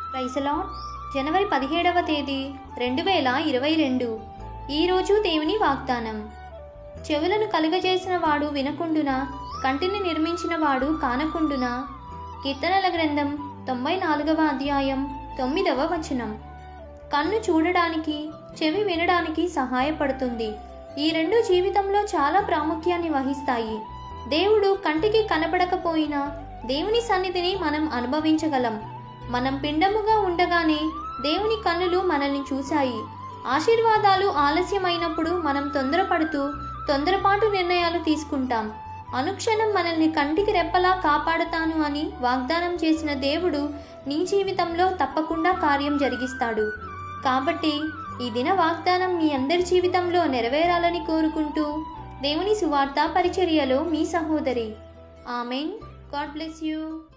ప్రైసలా జనవరి పదిహేడవ తేదీ రెండు వేల ఇరవై రెండు ఈరోజు దేవుని వాగ్దానం చెవులను కలుగజేసిన వాడు వినకుండునా కంటిని నిర్మించిన వాడు కానకుండునా కీర్తనల గ్రంథం తొంభై నాలుగవ అధ్యాయం తొమ్మిదవ వచనం కన్ను చూడడానికి చెవి వినడానికి సహాయపడుతుంది ఈ రెండు జీవితంలో చాలా ప్రాముఖ్యాన్ని వహిస్తాయి దేవుడు కంటికి కనపడకపోయినా దేవుని సన్నిధిని మనం అనుభవించగలం మనం పిండముగా ఉండగానే దేవుని కన్నులు మనల్ని చూశాయి ఆశీర్వాదాలు ఆలస్యమైనప్పుడు మనం తొందరపడుతూ తొందరపాటు నిర్ణయాలు తీసుకుంటాం అనుక్షణం మనల్ని కంటికి రెప్పలా కాపాడుతాను అని వాగ్దానం చేసిన దేవుడు నీ జీవితంలో తప్పకుండా కార్యం జరిగిస్తాడు కాబట్టి ఈ దిన వాగ్దానం మీ అందరి జీవితంలో నెరవేరాలని కోరుకుంటూ దేవుని సువార్త పరిచర్యలో మీ సహోదరి ఆమెన్ గాడ్ బ్లెస్ యూ